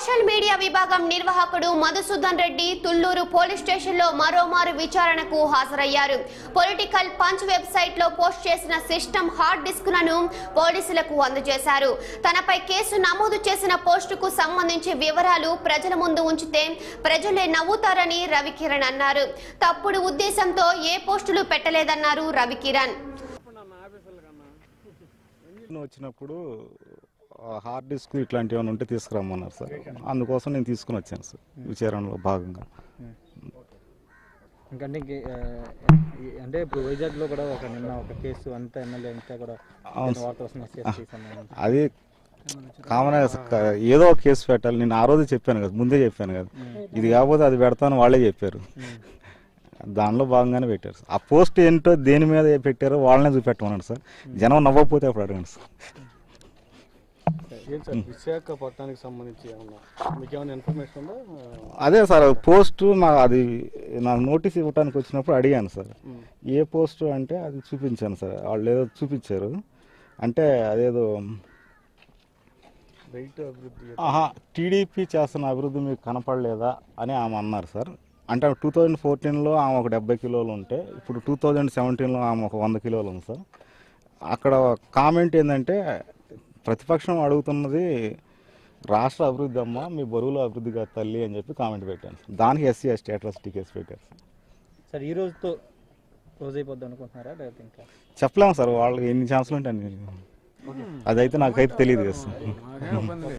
Social media విభాగం నిర్వాహకుడు Madhusudan Reddy Tulluru police స్టేషన్లో మరోమారు విచారణకు హాజరయ్యారు పొలిటికల్ పంచ్ వెబ్సైట్ లో పోస్ట్ చేసిన సిస్టమ్ హార్డ్ డిస్క్ లను పోలీసులకు అందజేశారు తనపై కేసు నమోదు చేసిన పోస్టుకు సంబంధించి వివరాలు ప్రజల ముందు ఉంచితే ప్రజలే నవ్వుతారని రవికిరణ్ అన్నారు తప్పుడు ఉద్దేశంతో ఏ పోస్టులు పెట్టలేదన్నారు రవికిరణ్ నేను వచ్చినప్పుడు ఆ హార్డ్ డిస్క్ ఇట్లాంటివి ఏమైనా ఉంటే తీసుకురమ్మన్నారు సార్ అందుకోసం నేను తీసుకుని వచ్చాను సార్ విచారణలో భాగంగా ఇంకంటే ఇంకే, ఆ, ఈ- అంటే ఇప్పుడు వైజాగ్లో కూడా ఒక నిన్న ఒక కేసు అంతా ఎమ్మెల్యే అంతా కూడా అవును వార్త వస్తున్న ఎస్సీ సంబంధించి అది కామన్ ఏదో ఒక కేసు పెట్టాలి నేను ఆ రోజు చెప్పాను కదా ముందే చెప్పాను కదా ఇది కాకపోతే అది పెడతాను వాళ్ళే చెప్పారు దానిలో భాగంగానే పెట్టారు సార్. ఆ పోస్ట్ ఏంటో దేని మీద పెట్టారో వాళ్ళనే చూపెట్టమన్నాడు సార్ జనం నవ్వకపోతే అప్పుడు అడగండి సార్ ఏం సార్ విశాఖపట్నానికి సంబంధించి ఏమన్నా మీకు ఏమైనా ఇన్ఫర్మేషన్ ఉందా అదే సార్ పోస్ట్ నా అది నాకు నోటీస్ ఇవ్వడానికి వచ్చినప్పుడు అడిగాను సార్ ఏ పోస్ట్ అంటే అది చూపించాను సార్ వాళ్ళు ఏదో చూపించారు అంటే అదేదో రైట్ అభివృద్ధి ఆహా టీడీపీ చేస్తున్న అభివృద్ధి మీకు కనపడలేదా అని ఆమె అన్నారు సార్ అంటే టూ థౌజండ్ ఫోర్టీన్లో ఆమె ఒక డెబ్బై కిలోలు ఉంటే ఇప్పుడు టూ థౌజండ్ సెవెంటీన్లో ఆమె ఒక వంద కిలోలు ఉంది సార్ అక్కడ కామెంట్ ఏంటంటే ప్రతిపక్షం అడుగుతున్నది రాష్ట్ర అభివృద్ధి అమ్మ మీ బరువులో అభివృద్ధి కాదు తల్లి అని చెప్పి కామెంట్ పెట్టాను సార్. దానికి ఎస్సీ ఎస్టీ అట్రాసిటీ కేసు పెట్టారు సార్ సార్ ఈ రోజుతో క్లోజ్ అయిపోద్ది అనుకుంటున్నారా లేకపోతే ఇంకా చెప్పలేము సార్ వాళ్ళకి ఎన్ని ఛాన్సులు ఉంటాయి అన్ని అదైతే నాకైతే తెలియదు కదా సార్